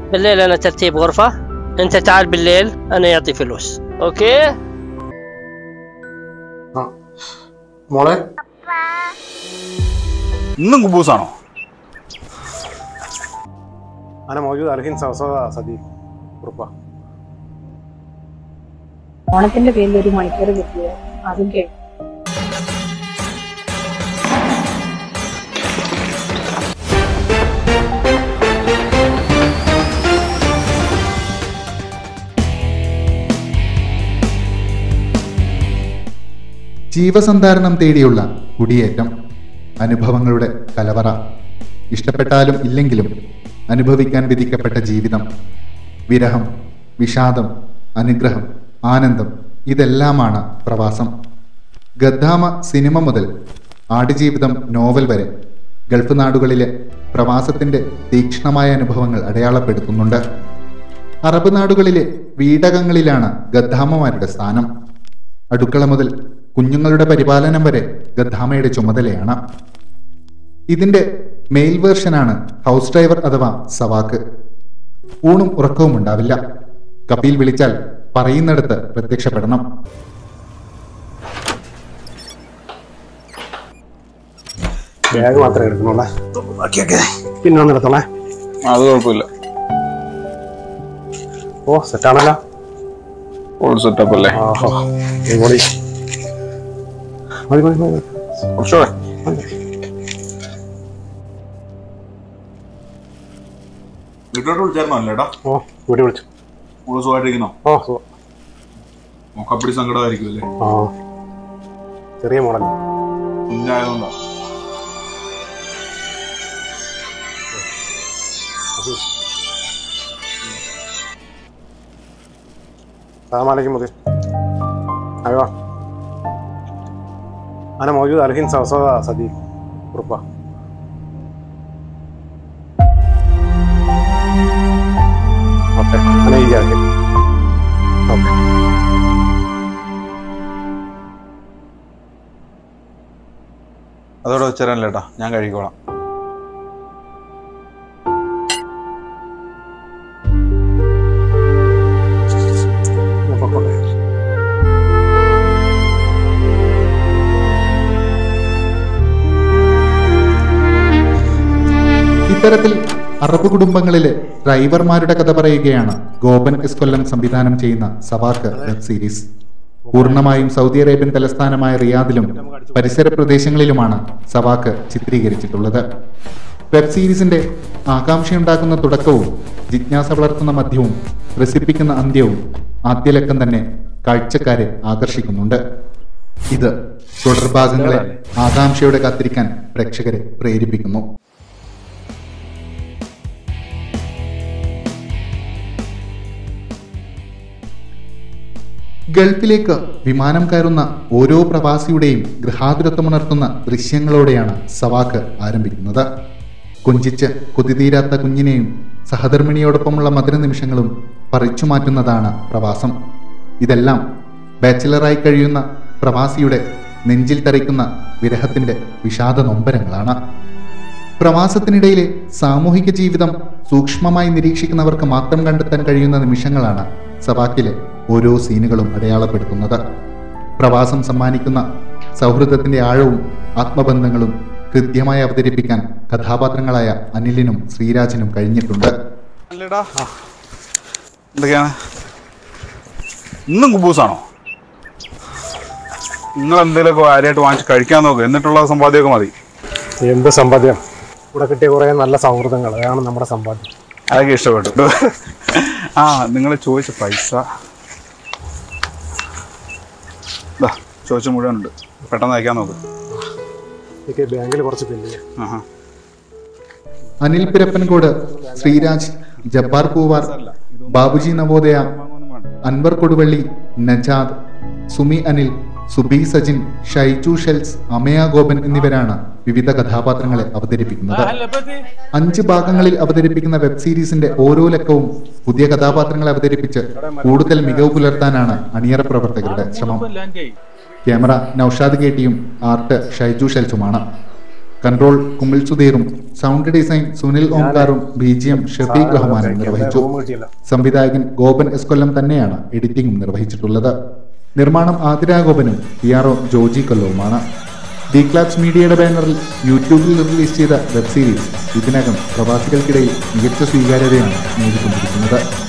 بالليل انا ترتيب غرفه انت تعال بالليل انا يعطي فلوس اوكي ആ മോളെ ഇന്നും കുബൂസാണോ أنا موجود الحين سوسة صديق ഉറപ്പാ ഓണത്തിന്റെ പേരിൽ ഒരു മണിക്കൂർ കിട്ടിയത് അതും കേട്ടു ജീവസന്ധാരണം തേടിയുള്ള കുടിയേറ്റം അനുഭവങ്ങളുടെ കലവറ ഇഷ്ടപ്പെട്ടാലും ഇല്ലെങ്കിലും അനുഭവിക്കാൻ വിധിക്കപ്പെട്ട ജീവിതം വിരഹം വിഷാദം അനുഗ്രഹം ആനന്ദം ഇതെല്ലാമാണ് പ്രവാസം ഗദ്ദാമ സിനിമ മുതൽ ആടുജീവിതം നോവൽ വരെ ഗൾഫ് നാടുകളിലെ പ്രവാസത്തിന്റെ തീക്ഷ്ണമായ അനുഭവങ്ങൾ അടയാളപ്പെടുത്തുന്നുണ്ട് അറബ് നാടുകളിലെ വീടകങ്ങളിലാണ് ഗദ്ദാമമാരുടെ സ്ഥാനം അടുക്കള മുതൽ കുഞ്ഞുങ്ങളുടെ പരിപാലനം വരെ ഗദ്ദാമയുടെ ചുമതലയാണ് ഇതിന്റെ മെയിൽ വേർഷനാണ് ഹൗസ് ഡ്രൈവർ അഥവാ സവാക്ക് ഊണും ഉറക്കവും ഉണ്ടാവില്ല കപിൽ വിളിച്ചാൽ പറയുന്നിടത്ത് പ്രത്യക്ഷപ്പെടണം ബാഗ് മാത്രമേ എടുക്കണുള്ളേ ബാക്കിയൊക്കെ പിന്നെ ഒന്ന് എടുത്തോളേ അത് കുഴപ്പമില്ല ഓ സെറ്റാണല്ലോ ഫുൾ സെറ്റപ്പ് അല്ലേ ആഹാ അടിപൊളി മതി മതി മതി കുറച്ചുകൂടെ വീട്ടിലോട്ട് വിളിച്ചായിരുന്നോ അല്ലേടാ ഓ വീട്ടിൽ വിളിച്ചു കൂടുതൽ സുഖമായിട്ടിരിക്കുന്നോ ഓ സുഖം നോക്കപ്പടി സങ്കടമായിരിക്കും അല്ലേ ആ ചെറിയ മോഡൽ കുഞ്ഞായതുകൊണ്ടാ السلام عليكم مدير ايوه انا موجود الحين سوسة صديق اوروبا اوكي انا يجي الحين اوكي അതോടെ വെച്ചേരാനില്ലേട്ടാ ഞാൻ കഴിക്കോളാം ഞാൻ പൊക്കോട്ടെ. ഇത്തരത്തിൽ അറബ് കുടുംബങ്ങളിലെ ഡ്രൈവർമാരുടെ കഥ പറയുകയാണ് ഗോപൻ എസ് കൊല്ലം സംവിധാനം ചെയ്യുന്ന സവാക്ക് വെബ് സീരീസ് പൂർണ്ണമായും സൗദി അറേബ്യൻ തലസ്ഥാനമായ റിയാദിലും പരിസര പ്രദേശങ്ങളിലുമാണ് സവാക്ക് ചിത്രീകരിച്ചിട്ടുള്ളത് വെബ് സീരീസിന്റെ ആകാംക്ഷയുണ്ടാക്കുന്ന തുടക്കവും ജിജ്ഞാസ വളർത്തുന്ന മധ്യവും രസിപ്പിക്കുന്ന അന്ത്യവും ആദ്യലക്കം തന്നെ കാഴ്ചക്കാരെ ആകർഷിക്കുന്നുണ്ട് ഇത് തുടർഭാഗങ്ങളെ ആകാംക്ഷയോടെ കാത്തിരിക്കാൻ പ്രേക്ഷകരെ പ്രേരിപ്പിക്കുന്നു ഗൾഫിലേക്ക് വിമാനം കയറുന്ന ഓരോ പ്രവാസിയുടെയും ഗൃഹാതുരത്വമുണർത്തുന്ന ദൃശ്യങ്ങളോടെയാണ് സവാക്ക് ആരംഭിക്കുന്നത് കൊഞ്ചിച്ച് കൊതിതീരാത്ത കുഞ്ഞിനെയും സഹധർമ്മിണിയോടൊപ്പമുള്ള മധുര നിമിഷങ്ങളും പറിച്ചു മാറ്റുന്നതാണ് പ്രവാസം ഇതെല്ലാം ബാച്ചിലറായി കഴിയുന്ന പ്രവാസിയുടെ നെഞ്ചിൽ തറിക്കുന്ന വിരഹത്തിന്റെ വിഷാദ നൊമ്പരങ്ങളാണ് പ്രവാസത്തിനിടയിലെ സാമൂഹിക ജീവിതം സൂക്ഷ്മമായി നിരീക്ഷിക്കുന്നവർക്ക് മാത്രം കണ്ടെത്താൻ കഴിയുന്ന നിമിഷങ്ങളാണ് സവാക്കിലെ ഓരോ സീനുകളും അടയാളപ്പെടുത്തുന്നത് പ്രവാസം സമ്മാനിക്കുന്ന സൗഹൃദത്തിന്റെ ആഴവും ആത്മബന്ധങ്ങളും കൃത്യമായി അവതരിപ്പിക്കാൻ കഥാപാത്രങ്ങളായ അനിലിനും ശ്രീരാജിനും കഴിഞ്ഞിട്ടുണ്ട് അല്ലേടാ എന്തൊക്കെയാണ് ഇന്നും കുബൂസാണോ നിങ്ങൾ എന്തെങ്കിലുമൊക്കെ കാര്യമായിട്ട് വാങ്ങിച്ച് കഴിക്കാൻ നോക്ക് എന്നിട്ടുള്ള സമ്പാദ്യമൊക്കെ മതി എന്ത് സമ്പാദ്യം ഇവിടെ കിട്ടിയ കുറേ നല്ല സൗഹൃദങ്ങൾ അതാണ് നമ്മുടെ സമ്പാദ്യം അതൊക്കെ ഇഷ്ടപ്പെട്ടു ആ നിങ്ങൾ ചോദിച്ച പൈസ ദാ, ചോദിച്ച മുഴുവനുണ്ട് പെട്ടെന്ന് അയക്കാൻ നോക്ക് എനിക്ക് ബാങ്കിൽ കുറച്ച് ബില്ല് ആഹാ അനിൽ പിരപ്പൻകോട് ശ്രീരാജ് ജബ്ബാർ പൂവാർ ബാബുജി നവോദയ അൻവർ കൊടുവള്ളി നജാദ് സുമി അനിൽ സുബി സജിൻ ഷൈജു ഷെൽസ് അമയ ഗോപൻ എന്നിവരാണ് വിവിധ കഥാപാത്രങ്ങളെ അവതരിപ്പിക്കുന്നത് അഞ്ച് ഭാഗങ്ങളിൽ അവതരിപ്പിക്കുന്ന വെബ് സീരീസിന്റെ ഓരോ ലക്കവും പുതിയ കഥാപാത്രങ്ങളെ അവതരിപ്പിച്ച് കൂടുതൽ മികവ് പുലർത്താനാണ് അണിയറ പ്രവർത്തകരുടെ ശ്രമം ക്യാമറ നൌഷാദ് കേട്ടിയും ആർട്ട് ഷൈജു ഷെൽസുമാണ് കൺട്രോൾ കുമിൽ സുധീറും സൗണ്ട് ഡിസൈൻ സുനിൽ ഓംകാറും ബി ജി എം ഷഫീഖ് റഹ്മാനും നിർവഹിച്ചു റൂം കിട്ടിയല്ലോ സംവിധായകൻ ഗോപൻ എസ് കൊല്ലം തന്നെയാണ് എഡിറ്റിംഗും നിർവഹിച്ചിട്ടുള്ളത് നിർമ്മാണം ആതിര ഗോപനും പി ആർ ഒ ജോജി കൊല്ലവുമാണ് ഡി ക്ലാബ്സ് മീഡിയയുടെ ബാനറിൽ യൂട്യൂബിൽ റിലീസ് ചെയ്ത വെബ് സീരീസ് ഇതിനകം പ്രവാസികൾക്കിടയിൽ മികച്ച സ്വീകാര്യതയാണ് നേടിക്കൊണ്ടിരിക്കുന്നത്